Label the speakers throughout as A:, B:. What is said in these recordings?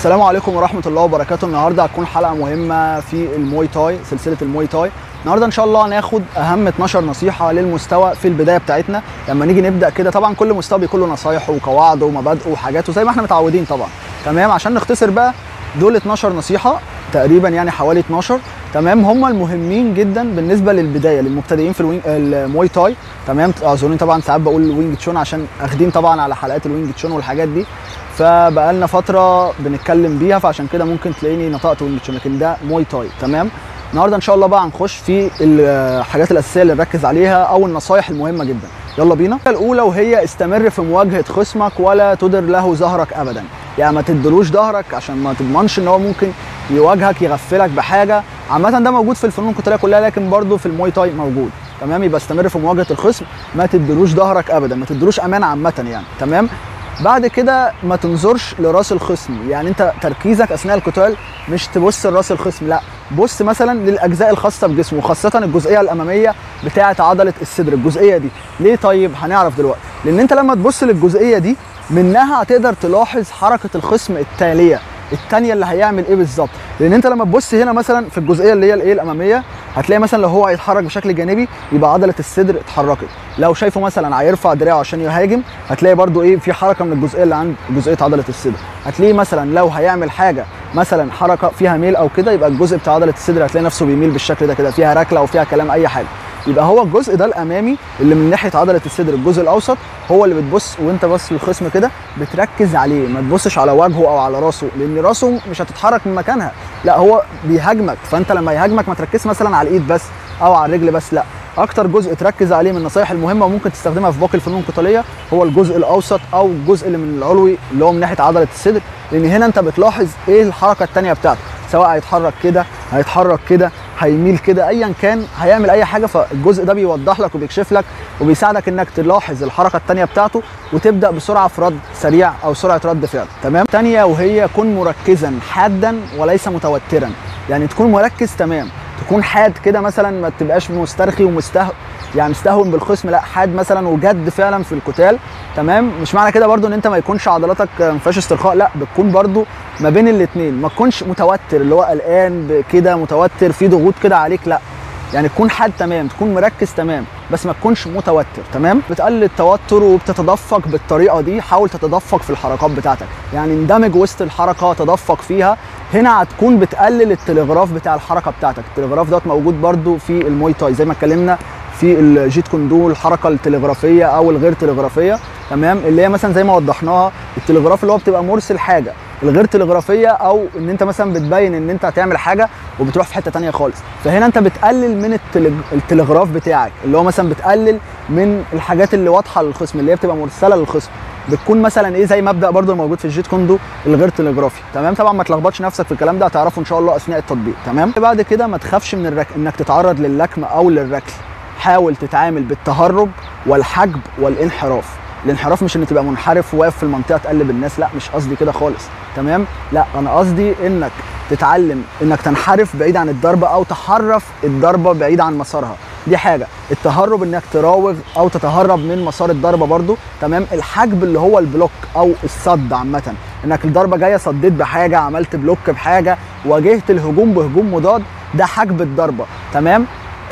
A: السلام عليكم ورحمه الله وبركاته النهارده هتكون حلقه مهمه في الموي تاي سلسله الموي تاي النهارده ان شاء الله هناخد اهم 12 نصيحه للمستوى في البدايه بتاعتنا لما نيجي نبدا كده طبعا كل مستوى بيكون له نصايحه وقواعده ومبادئه وحاجاته زي ما احنا متعودين طبعا تمام عشان نختصر بقى دول 12 نصيحه تقريبا يعني حوالي 12 تمام هم المهمين جدا بالنسبه للبدايه للمبتدئين في الوينج الموي تاي تمام اعذروني طبعا ساعات بقول الوينج تشون عشان اخدين طبعا على حلقات الوينج تشون والحاجات دي فبقالنا فتره بنتكلم بيها فعشان كده ممكن تلاقيني نطقت وينج تشون لكن ده موي تاي تمام النهارده ان شاء الله بقى هنخش في الحاجات الاساسيه اللي نركز عليها او النصايح المهمه جدا يلا بينا الاولى وهي استمر في مواجهه خصمك ولا تدر له ظهرك ابدا يعني ما تدلوش ظهرك عشان ما تضمنش ان هو ممكن يواجهك يغفلك بحاجه عامه ده موجود في الفنون القتاليه كلها لكن برضه في الموي تاي موجود تمام يبقى استمر في مواجهه الخصم ما تدلوش ظهرك ابدا ما تدلوش امان عامه يعني تمام بعد كده ما تنظرش لراس الخصم يعني انت تركيزك اثناء القتال مش تبص لراس الخصم لا بص مثلا للاجزاء الخاصه بجسمه وخاصه الجزئيه الاماميه بتاعه عضله الصدر الجزئيه دي ليه طيب هنعرف دلوقتي لان انت لما تبص للجزئيه دي منها هتقدر تلاحظ حركه الخصم التاليه الثانيه اللي هيعمل ايه بالظبط لان انت لما تبص هنا مثلا في الجزئيه اللي هي الايه الاماميه هتلاقي مثلا لو هو هيتحرك بشكل جانبي يبقى عضله الصدر اتحركت لو شايفه مثلا هيرفع دراعه عشان يهاجم هتلاقي برده ايه في حركه من الجزئيه اللي عند جزئيه عضله الصدر هتلاقيه مثلا لو هيعمل حاجه مثلا حركه فيها ميل او كده يبقى الجزء بتاع عضله الصدر هتلاقي نفسه بيميل بالشكل ده كده فيها ركله او فيها كلام اي حاجه يبقى هو الجزء ده الامامي اللي من ناحيه عضله الصدر الجزء الاوسط هو اللي بتبص وانت بص للخصم كده بتركز عليه ما تبصش على وجهه او على راسه لان راسه مش هتتحرك من مكانها لا هو بيهاجمك فانت لما يهاجمك ما تركزش مثلا على الايد بس او على الرجل بس لا اكتر جزء تركز عليه من النصايح المهمه وممكن تستخدمها في باقي الفنون القتاليه هو الجزء الاوسط او الجزء اللي من العلوي اللي هو من ناحيه عضله الصدر لان هنا انت بتلاحظ ايه الحركه الثانيه بتاعته سواء هيتحرك كده هيتحرك كده هيميل كده ايا كان هيعمل اي حاجه فالجزء ده بيوضح لك وبيكشف لك وبيساعدك انك تلاحظ الحركه الثانيه بتاعته وتبدا بسرعه في رد سريع او سرعه رد فعل تمام ثانيه وهي كن مركزا حادا وليس متوترا يعني تكون مركز تمام تكون حاد كده مثلا ما تبقاش مسترخي ومسته يعني مستهون بالخصم لا حاد مثلا وجد فعلا في القتال تمام مش معنى كده برضو ان انت ما يكونش عضلاتك ما فيهاش استرخاء لا بتكون برضو ما بين الاثنين ما تكونش متوتر اللي هو قلقان كده متوتر في ضغوط كده عليك لا يعني تكون حاد تمام تكون مركز تمام بس ما تكونش متوتر تمام بتقلل التوتر وبتتدفق بالطريقه دي حاول تتدفق في الحركات بتاعتك يعني اندمج وسط الحركه تدفق فيها هنا هتكون بتقلل التلغراف بتاع الحركه بتاعتك التلغراف دوت موجود برده في الموي تاي زي ما اتكلمنا في الجيت كوندو الحركه التلغرافيه او الغير تلغرافيه تمام اللي هي مثلا زي ما وضحناها التلغراف اللي هو بتبقى مرسل حاجه الغير تلغرافيه او ان انت مثلا بتبين ان انت هتعمل حاجه وبتروح في حته تانية خالص فهنا انت بتقلل من التلغ... التلغراف بتاعك اللي هو مثلا بتقلل من الحاجات اللي واضحه للخصم اللي هي بتبقى مرسله للخصم بتكون مثلا ايه زي مبدا برضو الموجود في الجيت كوندو الغير تلغرافي تمام طبعا ما تلخبطش نفسك في الكلام ده هتعرفه ان شاء الله اثناء التطبيق تمام بعد كده ما تخافش من الرك... انك تتعرض للكم او للركل حاول تتعامل بالتهرب والحجب والانحراف الانحراف مش ان تبقى منحرف واقف في المنطقه تقلب الناس لا مش قصدي كده خالص تمام لا انا قصدي انك تتعلم انك تنحرف بعيد عن الضربه او تحرف الضربه بعيد عن مسارها دي حاجه التهرب انك تراوغ او تتهرب من مسار الضربه برضو تمام الحجب اللي هو البلوك او الصد عامه انك الضربه جايه صديت بحاجه عملت بلوك بحاجه واجهت الهجوم بهجوم مضاد ده حجب الضربه تمام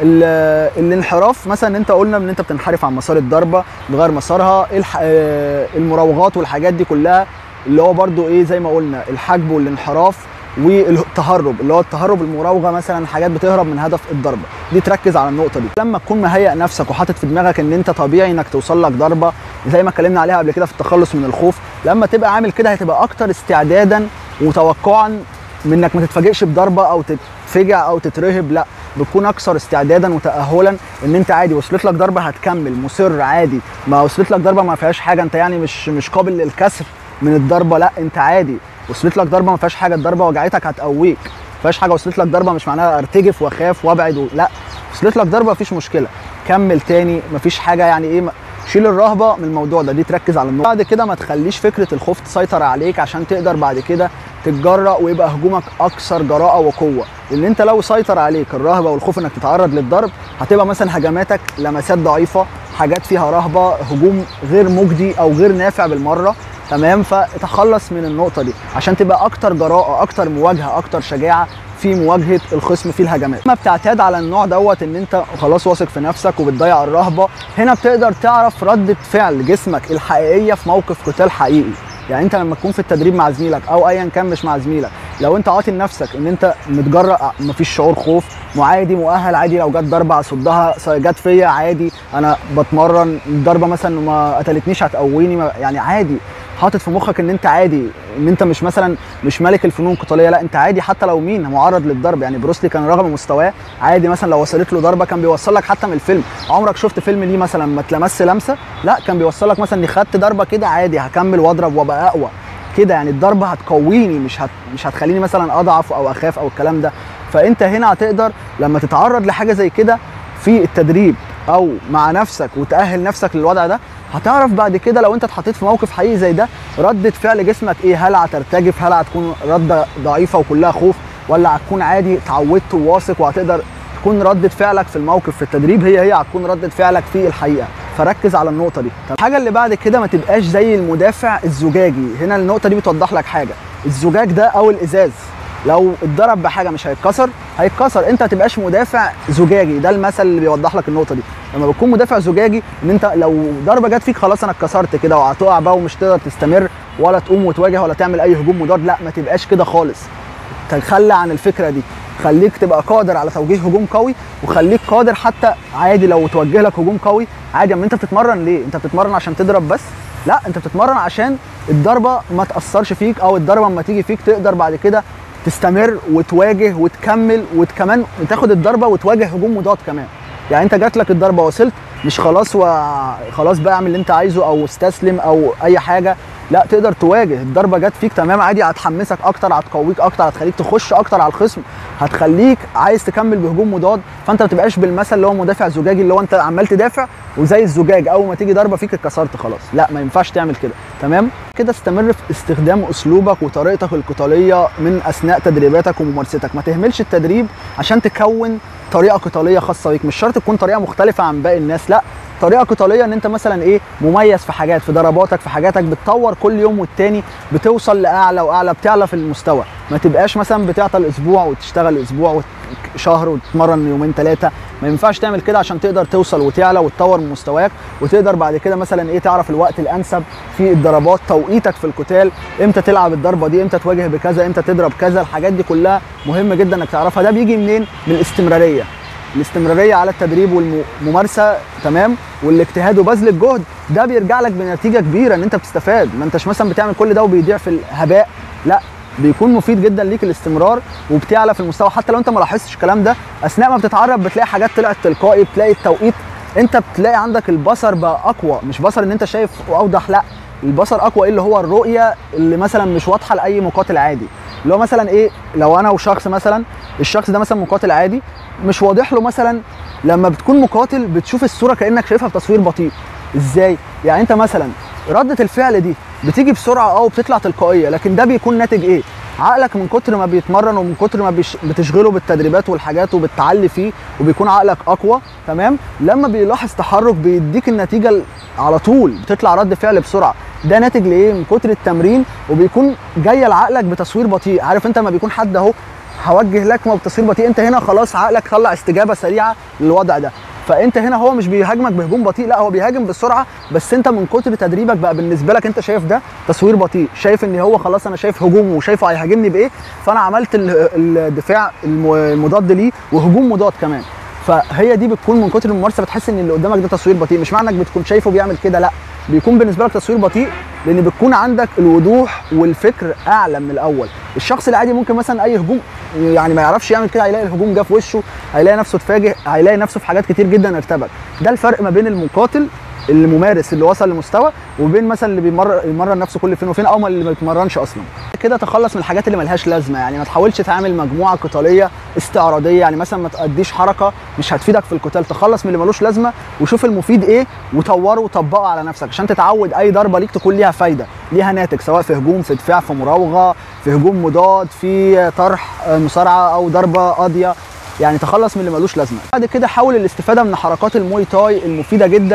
A: الانحراف مثلا انت قلنا ان انت بتنحرف عن مسار الضربه بغير مسارها المراوغات والحاجات دي كلها اللي هو برضو ايه زي ما قلنا الحجب والانحراف والتهرب اللي هو التهرب المراوغه مثلا حاجات بتهرب من هدف الضربه دي تركز على النقطه دي لما تكون مهيئ نفسك وحاطط في دماغك ان انت طبيعي انك توصل لك ضربه زي ما اتكلمنا عليها قبل كده في التخلص من الخوف لما تبقى عامل كده هتبقى اكتر استعدادا وتوقعا من انك ما تتفاجئش بضربه او تتفجع او تترهب لا بتكون اكثر استعدادا وتاهلا ان انت عادي وصلت لك ضربه هتكمل مصر عادي ما وصلت لك ضربه ما فيهاش حاجه انت يعني مش مش قابل للكسر من الضربه لا انت عادي وصلت لك ضربه ما فيهاش حاجه الضربه وجعتك هتقويك ما فيهاش حاجه وصلت لك ضربه مش معناها ارتجف واخاف وابعد و... لا وصلت لك ضربه مفيش مشكله كمل تاني مفيش حاجه يعني ايه شيل الرهبه من الموضوع ده دي تركز على النقطه بعد كده ما تخليش فكره الخوف تسيطر عليك عشان تقدر بعد كده تتجرأ ويبقى هجومك اكثر جراءه وقوه لان انت لو سيطر عليك الرهبه والخوف انك تتعرض للضرب هتبقى مثلا هجماتك لمسات ضعيفه حاجات فيها رهبه هجوم غير مجدي او غير نافع بالمره تمام فتخلص من النقطه دي عشان تبقى اكتر جراءه اكتر مواجهه اكتر شجاعه في مواجهه الخصم في الهجمات لما بتعتاد على النوع دوت ان انت خلاص واثق في نفسك وبتضيع الرهبه هنا بتقدر تعرف رده فعل جسمك الحقيقيه في موقف قتال حقيقي يعني انت لما تكون في التدريب مع زميلك او ايا كان مش مع زميلك لو انت عاطي لنفسك ان انت متجرأ مفيش شعور خوف معادي مؤهل عادي لو جت ضربه اصدها جت فيا عادي انا بتمرن الضربه مثلا ما قتلتنيش هتقويني ما- يعني عادي حاطط في مخك ان انت عادي ان انت مش مثلا مش ملك الفنون القتاليه لا انت عادي حتى لو مين معرض للضرب يعني بروسلي كان رغم مستواه عادي مثلا لو وصلت له ضربه كان بيوصل لك حتى من الفيلم عمرك شفت فيلم ليه مثلا ما اتلمس لمسه لا كان بيوصل لك مثلا اني خدت ضربه كده عادي هكمل واضرب وابقى اقوى كده يعني الضربه هتقويني مش هت... مش هتخليني مثلا اضعف او اخاف او الكلام ده فانت هنا هتقدر لما تتعرض لحاجه زي كده في التدريب او مع نفسك وتاهل نفسك للوضع ده هتعرف بعد كده لو انت اتحطيت في موقف حقيقي زي ده ردة فعل جسمك ايه هل هترتجف هل هتكون ردة ضعيفة وكلها خوف ولا هتكون عادي اتعودت وواثق وهتقدر تكون ردة فعلك في الموقف في التدريب هي هي هتكون ردة فعلك في الحقيقة فركز على النقطة دي طب الحاجة اللي بعد كده ما تبقاش زي المدافع الزجاجي هنا النقطة دي بتوضح لك حاجة الزجاج ده او الازاز لو اتضرب بحاجه مش هيتكسر هيتكسر انت ما تبقاش مدافع زجاجي ده المثل اللي بيوضح لك النقطه دي لما بتكون مدافع زجاجي ان انت لو ضربه جت فيك خلاص انا اتكسرت كده وهتقع بقى ومش تقدر تستمر ولا تقوم وتواجه ولا تعمل اي هجوم مضاد لا ما تبقاش كده خالص تخلى عن الفكره دي خليك تبقى قادر على توجيه هجوم قوي وخليك قادر حتى عادي لو توجه لك هجوم قوي عادي اما انت بتتمرن ليه انت بتتمرن عشان تضرب بس لا انت بتتمرن عشان الضربه ما تاثرش فيك او الضربه اما تيجي فيك تقدر بعد كده تستمر وتواجه وتكمل وكمان تاخد الضربه وتواجه هجوم مضاد كمان يعني انت جات لك الضربه وصلت مش خلاص وخلاص بقى اعمل اللي انت عايزه او استسلم او اي حاجه لا تقدر تواجه الضربه جت فيك تمام عادي هتحمسك اكتر هتقويك اكتر هتخليك تخش اكتر على الخصم هتخليك عايز تكمل بهجوم مضاد فانت ما تبقاش بالمثل اللي هو مدافع زجاجي اللي هو انت عمال تدافع وزي الزجاج اول ما تيجي ضربه فيك اتكسرت خلاص لا ما ينفعش تعمل كده تمام كده استمر في استخدام اسلوبك وطريقتك القتاليه من اثناء تدريباتك وممارستك ما تهملش التدريب عشان تكون طريقه قتاليه خاصه بيك مش شرط تكون طريقه مختلفه عن باقي الناس لا طريقه قتاليه ان انت مثلا ايه مميز في حاجات في ضرباتك في حاجاتك بتطور كل يوم والتاني بتوصل لاعلى واعلى بتعلى في المستوى ما تبقاش مثلا بتعطل اسبوع وتشتغل اسبوع وت- شهر وتتمرن يومين ثلاثه ما ينفعش تعمل كده عشان تقدر توصل وتعلى وتطور من مستواك وتقدر بعد كده مثلا ايه تعرف الوقت الانسب في الضربات توقيتك في القتال امتى تلعب الضربه دي امتى تواجه بكذا امتى تضرب كذا الحاجات دي كلها مهمه جدا انك تعرفها ده بيجي منين من الاستمراريه الاستمراريه على التدريب والممارسه تمام والاجتهاد وبذل الجهد ده بيرجع لك بنتيجه كبيره ان انت بتستفاد ما انتش مثلا بتعمل كل ده وبيضيع في الهباء لا بيكون مفيد جدا ليك الاستمرار وبتعلى في المستوى حتى لو انت ما لاحظتش الكلام ده اثناء ما بتتعرب بتلاقي حاجات طلعت تلقائي بتلاقي التوقيت انت بتلاقي عندك البصر بقى اقوى مش بصر ان انت شايف اوضح لا البصر اقوى اللي هو الرؤيه اللي مثلا مش واضحه لاي مقاتل عادي اللي هو مثلا ايه لو انا وشخص مثلا الشخص ده مثلا مقاتل عادي مش واضح له مثلا لما بتكون مقاتل بتشوف الصوره كانك شايفها بتصوير بطيء ازاي يعني انت مثلا رده الفعل دي بتيجي بسرعه اه وبتطلع تلقائيه لكن ده بيكون ناتج ايه عقلك من كتر ما بيتمرن ومن كتر ما بيش بتشغله بالتدريبات والحاجات وبتعلي فيه وبيكون عقلك اقوى تمام لما بيلاحظ تحرك بيديك النتيجه ال- على طول بتطلع رد فعل بسرعه ده ناتج لايه من كتر التمرين وبيكون جايه لعقلك بتصوير بطيء عارف انت لما بيكون حد اهو هوجه لك ما بتصوير بطيء انت هنا خلاص عقلك طلع استجابه سريعه للوضع ده فانت هنا هو مش بيهاجمك بهجوم بطيء لا هو بيهاجم بسرعه بس انت من كتر تدريبك بقى بالنسبه لك انت شايف ده تصوير بطيء شايف ان هو خلاص انا شايف هجومه وشايفه هيهاجمني بايه فانا عملت ال- الدفاع الم- المضاد ليه وهجوم مضاد كمان فهي دي بتكون من كتر الممارسه بتحس ان اللي قدامك ده تصوير بطيء مش معنى انك بتكون شايفه بيعمل كده لا بيكون بالنسبه لك تصوير بطيء لان بتكون عندك الوضوح والفكر اعلى من الاول الشخص العادي ممكن مثلا اي هجوم يعني ما يعرفش يعمل كده هيلاقي الهجوم جه في وشه هيلاقي نفسه اتفاجئ هيلاقي نفسه في حاجات كتير جدا ارتبك ده الفرق ما بين المقاتل الممارس اللي وصل لمستوى وبين مثلا اللي بيمرن يمرن نفسه كل فين وفين او ما اللي ما بيتمرنش اصلا كده تخلص من الحاجات اللي ملهاش لازمه يعني ما تحاولش تعمل مجموعه قتاليه استعراضيه يعني مثلا ما تأديش حركه مش هتفيدك في القتال تخلص من اللي ملوش لازمه وشوف المفيد ايه وطوره وطبقه على نفسك عشان تتعود اي ضربه ليك تكون ليها فايده ليها ناتج سواء في هجوم في دفاع في مراوغه في هجوم مضاد في طرح آه، مصارعه او ضربه قاضيه يعني تخلص من اللي ملوش لازمه بعد كده حاول الاستفاده من حركات الموي تاي المفيده جدا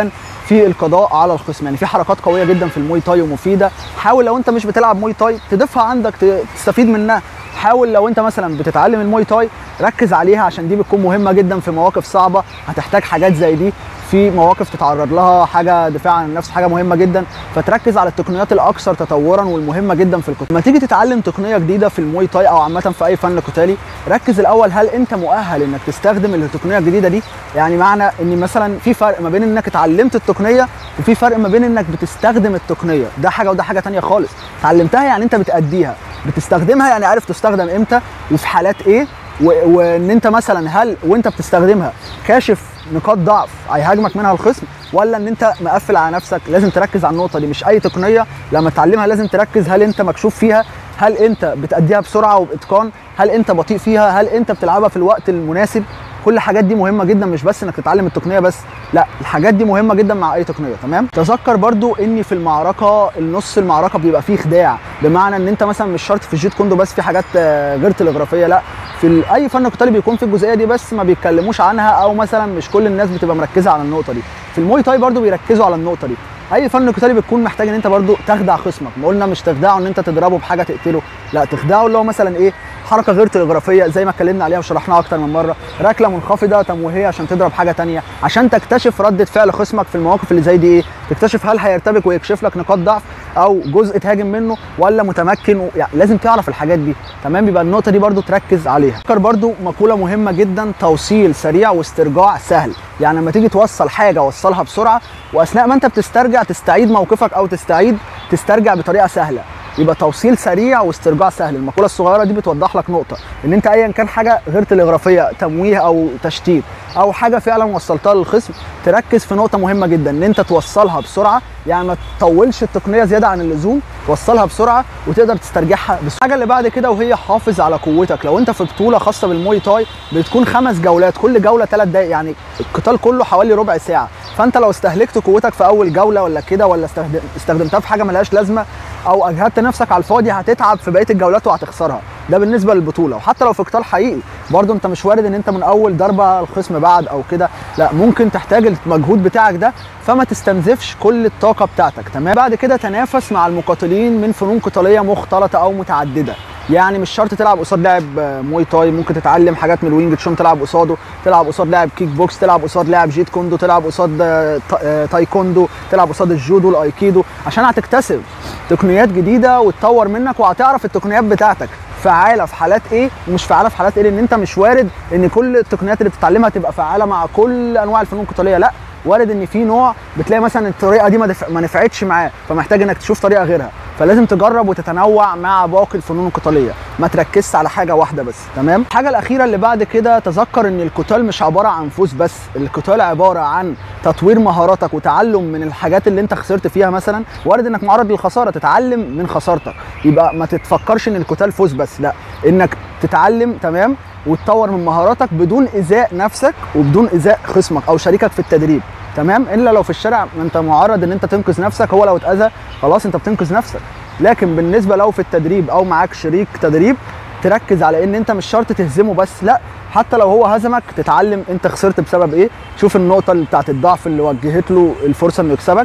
A: في القضاء على الخصم يعني في حركات قويه جدا في الموي تاي ومفيده حاول لو انت مش بتلعب موي تاي تضيفها عندك ت- تستفيد منها حاول لو انت مثلا بتتعلم الموي تاي ركز عليها عشان دي بتكون مهمه جدا في مواقف صعبه هتحتاج حاجات زي دي في مواقف تتعرض لها حاجه دفاع عن النفس حاجه مهمه جدا فتركز على التقنيات الاكثر تطورا والمهمه جدا في القتال لما تيجي تتعلم تقنيه جديده في الموي تاي او عامه في اي فن قتالي ركز الاول هل انت مؤهل انك تستخدم التقنيه الجديده دي يعني معنى ان مثلا في فرق ما بين انك اتعلمت التقنيه وفي فرق ما بين انك بتستخدم التقنيه ده حاجه وده حاجه تانية خالص اتعلمتها يعني انت بتأديها بتستخدمها يعني عارف تستخدم امتى وفي حالات ايه و- وان انت مثلا هل وانت بتستخدمها كاشف نقاط ضعف هيهاجمك منها الخصم ولا ان انت مقفل على نفسك لازم تركز على النقطه دي مش اي تقنيه لما تتعلمها لازم تركز هل انت مكشوف فيها هل انت بتأديها بسرعه وباتقان هل انت بطيء فيها هل انت بتلعبها في الوقت المناسب كل الحاجات دي مهمه جدا مش بس انك تتعلم التقنيه بس لا الحاجات دي مهمه جدا مع اي تقنيه تمام تذكر برضو ان في المعركه النص المعركه بيبقى فيه خداع بمعنى ان انت مثلا مش شرط في الجيت كوندو بس في حاجات آه، غير تلغرافيه لا في ال- اي فن قتالي بيكون في الجزئيه دي بس ما بيتكلموش عنها او مثلا مش كل الناس بتبقى مركزه على النقطه دي في الموي تاي برضو بيركزوا على النقطه دي اي فن قتالي بتكون محتاج ان انت برضو تخدع خصمك ما قلنا مش تخدعه ان انت تضربه بحاجه تقتله لا تخدعه اللي هو مثلا ايه حركه غير تلغرافيه زي ما اتكلمنا عليها وشرحناها اكتر من مره ركله منخفضه تمويهيه عشان تضرب حاجه تانية عشان تكتشف رده فعل خصمك في المواقف اللي زي دي ايه تكتشف هل هيرتبك ويكشف لك نقاط ضعف او جزء تهاجم منه ولا متمكن و... يعني لازم تعرف الحاجات دي تمام يبقى النقطه دي برضو تركز عليها فكر برضو مقوله مهمه جدا توصيل سريع واسترجاع سهل يعني لما تيجي توصل حاجه وصلها بسرعه واثناء ما انت بتسترجع تستعيد موقفك او تستعيد تسترجع بطريقه سهله يبقى توصيل سريع واسترجاع سهل المقوله الصغيره دي بتوضح لك نقطه ان انت ايا كان حاجه غير تلغرافيه تمويه او تشتيت او حاجه فعلا وصلتها للخصم تركز في نقطه مهمه جدا ان انت توصلها بسرعه يعني ما تطولش التقنيه زياده عن اللزوم توصلها بسرعه وتقدر تسترجعها بسرعه الحاجه اللي بعد كده وهي حافظ على قوتك لو انت في بطوله خاصه بالموي تاي بتكون خمس جولات كل جوله ثلاث دقائق يعني القتال كله حوالي ربع ساعه فانت لو استهلكت قوتك في اول جوله ولا كده ولا استخدم- استخدمتها في حاجه ملهاش لازمه او اجهدت نفسك على الفاضي هتتعب في بقيه الجولات وهتخسرها ده بالنسبه للبطوله وحتى لو في قتال حقيقي برضه انت مش وارد ان انت من اول ضربه الخصم بعد او كده لا ممكن تحتاج المجهود بتاعك ده فما تستنزفش كل الطاقه بتاعتك تمام بعد كده تنافس مع المقاتلين من فنون قتاليه مختلطه او متعدده يعني مش شرط تلعب قصاد لاعب آه، موي تاي ممكن تتعلم حاجات من الوينج تشون تلعب قصاده تلعب قصاد لاعب كيك بوكس تلعب قصاد لاعب جيت كوندو تلعب قصاد آه، تا- آه، تايكوندو تلعب قصاد الجودو الايكيدو عشان هتكتسب تقنيات جديده وتطور منك وهتعرف التقنيات بتاعتك فعاله في حالات ايه ومش فعاله في حالات ايه لان انت مش وارد ان كل التقنيات اللي بتتعلمها تبقى فعاله مع كل انواع الفنون القتاليه لا وارد ان في نوع بتلاقي مثلا الطريقه دي ما, دف... ما نفعتش معاه فمحتاج انك تشوف طريقه غيرها فلازم تجرب وتتنوع مع باقي الفنون القتاليه ما تركزش على حاجه واحده بس تمام الحاجه الاخيره اللي بعد كده تذكر ان القتال مش عباره عن فوز بس القتال عباره عن تطوير مهاراتك وتعلم من الحاجات اللي انت خسرت فيها مثلا وارد انك معرض للخساره تتعلم من خسارتك يبقى ما تتفكرش ان القتال فوز بس لا انك تتعلم تمام وتطور من مهاراتك بدون ايذاء نفسك وبدون ايذاء خصمك او شريكك في التدريب تمام الا لو في الشارع ما انت معرض ان انت تنقذ نفسك هو لو اتاذى خلاص انت بتنقذ نفسك لكن بالنسبه لو في التدريب او معاك شريك تدريب تركز على ان انت مش شرط تهزمه بس لا حتى لو هو هزمك تتعلم انت خسرت بسبب ايه تشوف النقطه اللي بتاعت الضعف اللي وجهت له الفرصه انه يكسبك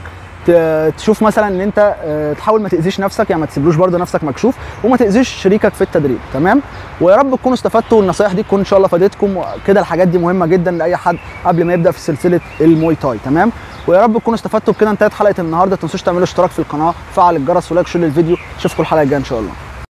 A: ت- تشوف مثلا ان انت آه، تحاول ما تاذيش نفسك يعني ما تسيبلوش برضه نفسك مكشوف وما تاذيش شريكك في التدريب تمام ويا رب تكونوا استفدتوا والنصايح دي تكون ان شاء الله فادتكم كده الحاجات دي مهمه جدا لاي حد قبل ما يبدا في سلسله الموي تاي تمام ويا رب تكونوا استفدتوا بكده انتهت حلقه النهارده ما تنسوش تعملوا اشتراك في القناه فعل الجرس ولايك شير للفيديو اشوفكم الحلقه الجايه ان شاء الله